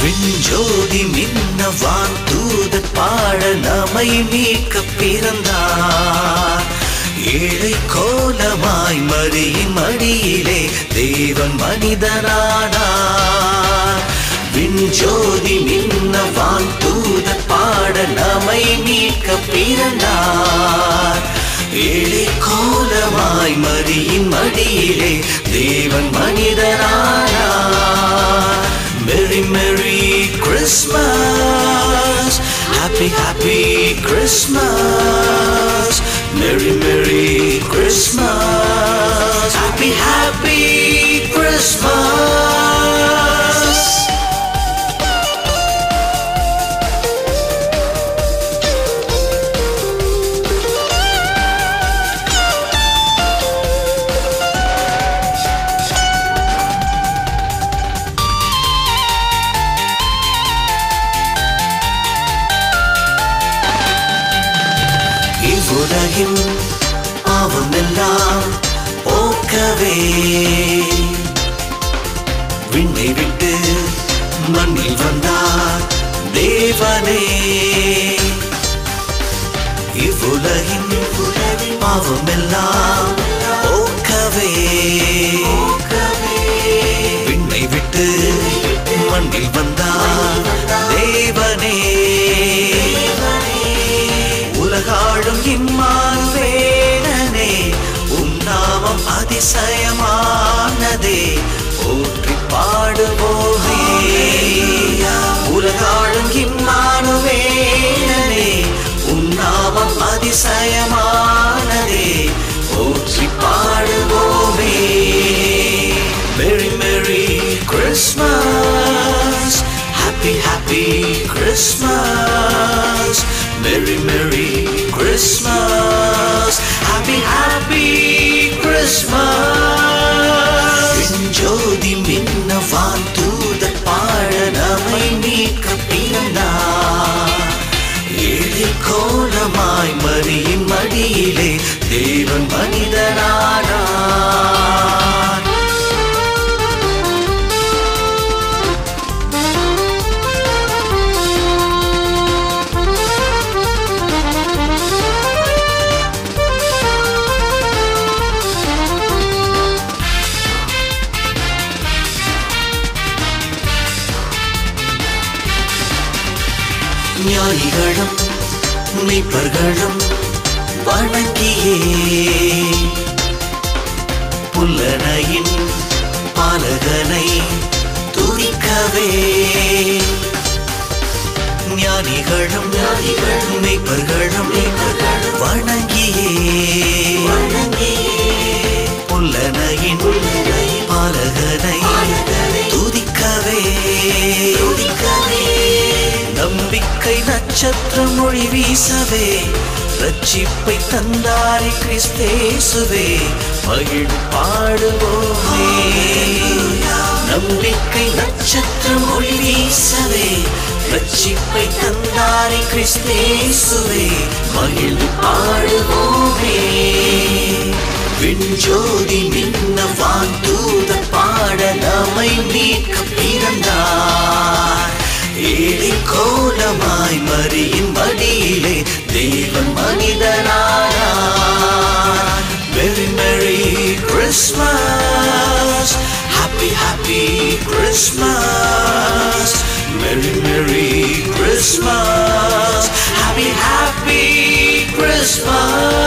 விஞ்சோதி மின்னவான் தூதர் பாட நம்மை மீட்க பிறந்தார் ஏழை கோலமாய் மரியின் மடியிலே தேவன் மனிதனானார் விஞ்சோதி மின்னவான் தூதர் பாட நம்மை மீட்க பிறந்தார் ஏழை கோலமாய் மரியின் மடியிலே தேவன் மனிதனானார் Merry, Merry Christmas. Happy, Happy Christmas. Merry, Merry Christmas. Happy, Happy Christmas. இவ்வுலகின் பாவமெல்லாம் போக்கவே விண்ணை விட்டு மண்ணில் வந்தார் தேவனே இவ்வுலகின் பாவமெல்லாம் போக்கவே விண்ணை விட்டு மண்ணில் வந்தார் தேவனே உலகாளும் இம்மானுவேலனே உம் நாமம் அதிசயமானதே போற்றி பாடுவோமே உலகாளும் இம்மானுவேலனே உம் நாமம் அதிசயமானதே போற்றி பாடுவோமே Merry Merry Christmas Happy Happy Christmas Merry Merry Christmas Happy Happy Christmas ஜோதி மின்னவான் தூதர் பாட நம்மை மீட்க பிறந்தார் ஏழை கோலமாய் மரியின் மடியிலே தேவன் மனிதனானார் ஞானிகளும் மெய்ப்பர்களும் வணங்கியே புல்லனையின் பாலகனை துதிக்கவே ஞானிகளும் ஞானிகளும் மெய்ப்பர்களும் வணங்கியே புல்லனையின் பாலகனை துதிக்கவே துதிக்கவே நம்பிக்கை நட்சத்திரம் மொழி வீசவே ரட்சிப்பை தந்தாரி கிறிஸ்தேசுவே மகிழ் பாடுவோமே நம்பிக்கை நட்சத்திரம் மொழி வீசவே ரட்சிப்பை தந்தாரி கிறிஸ்தேசுவே மகிழ் பாடுவோமே விண்ஜோதி மின்னவான் தூத பாட நம்மை மீட்க பிறந்தார் ஏழை கோலமாய் மரியின் மடியிலே தேவன் மனிதனானார் Merry Merry Christmas Happy Happy Christmas Merry Merry Christmas Happy Happy Christmas